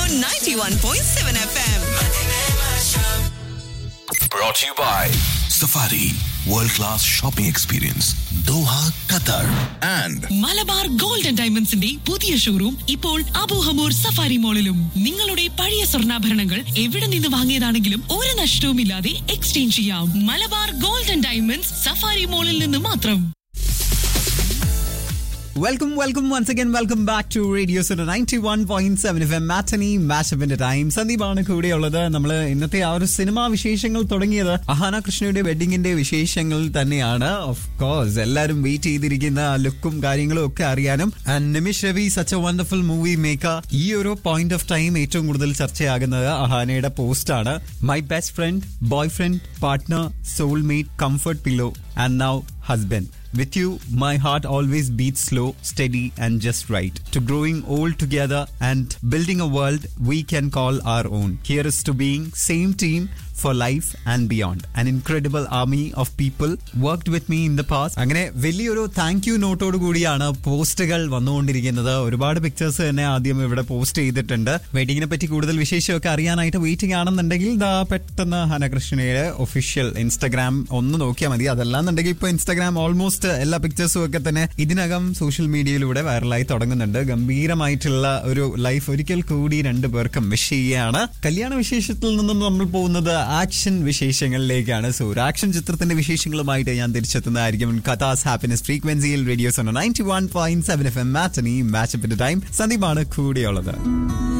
91.7 FM. Brought to you by Safari World Class Shopping Experience Doha, Qatar and Malabar gold and ഡയമണ്ട്സിന്റെ പുതിയ showroom ഇപ്പോൾ Abu Hamour safari മോളിലും നിങ്ങളുടെ പഴയ സ്വർണ്ണാഭരണങ്ങൾ എവിടെ നിന്ന് വാങ്ങിയതാണെങ്കിലും ഒരു നഷ്ടവുമില്ലാതെ എക്സ്ചേഞ്ച് ചെയ്യാം Malabar gold and diamonds Safari മോളിൽ നിന്ന് മാത്രം welcome welcome once again welcome back to radio so ninety one point seven F M matinee മാച്ചപ്പിന്റെ ടൈം സന്ദീപാണ് കൂടെയുള്ളത് നമ്മൾ ഇന്നത്തെ ആ ഒരു സിനിമാ വിശേഷങ്ങൾ തുടങ്ങിയത് അഹാന കൃഷ്ണയുടെ വെഡിങ്ങിന്റെ വിശേഷങ്ങൾ തന്നെയാണ് ഓഫ് കോഴ്സ് എല്ലാവരും വെയിറ്റ് ചെയ്തിരിക്കുന്ന ആ ലുക്കും കാര്യങ്ങളും ഒക്കെ അറിയാനും and Nimish Ravi such a wonderful movie maker ഈ ഒരു പോയിന്റ് ഓഫ് ടൈം ഏറ്റവും കൂടുതൽ ചർച്ചയാകുന്നത് അഹാനയുടെ പോസ്റ്റ് ആണ് my best friend boy friend partner soulmate comfort pillow and now husband. With you, my heart always beats slow, steady, and just right. To growing old together and building a world we can call our own. Here is to being same team for life and beyond. An incredible army of people worked with me in the past. അങ്ങനെ വലിയൊരു thank you നോട്ടോട് കൂടിയാണ് പോസ്റ്റുകൾ വന്നുകൊണ്ടിരിക്കുന്നത് ഒരുപാട് pictures തന്നെ ആദ്യം ഇവിടെ post ചെയ്തിട്ടുണ്ട് വെഡിങ്ങിനെ പറ്റി കൂടുതൽ വിശേഷമൊക്കെ അറിയാനായിട്ട് വെയിറ്റിംഗ് ആണെന്നുണ്ടെങ്കിൽ ദാ പെട്ടെന്ന് ഹനകൃഷ്ണയുടെ ഒഫീഷ്യൽ ഇൻസ്റ്റാഗ്രാം ഒന്ന് നോക്കിയാൽ മതി അതല്ലാന്നുണ്ടെങ്കിൽ ഇപ്പൊ ഇൻസ്റ്റാഗ്രാം ഓൾമോസ്റ്റ് എല്ലാ പിക്ചേഴ്സും ഒക്കെ തന്നെ ഇതിനകം സോഷ്യൽ മീഡിയയിലൂടെ വൈറലായി തുടങ്ങുന്നുണ്ട് ഗംഭീരമായിട്ടുള്ള ഒരു ലൈഫ് ഒരിക്കൽ കൂടി രണ്ടു പേർക്കും വിഷ് ചെയ്യുകയാണ് കല്യാണ വിശേഷത്തിൽ നിന്നും നമ്മൾ പോകുന്നത് ആക്ഷൻ വിശേഷങ്ങളിലേക്കാണ് സോ ഒരു ആക്ഷൻ ചിത്രത്തിന്റെ വിശേഷങ്ങളുമായിട്ട് ഞാൻ തിരിച്ചെത്തുന്നതായിരിക്കും കഥാസ് ഹാപ്പിനെസ് ഫ്രീക്വൻസിയിൽ radios ninety one point seven F M matinee മാച്ചപ്പിന്റെ ടൈം സന്ദീപാണ് കൂടിയുള്ളത്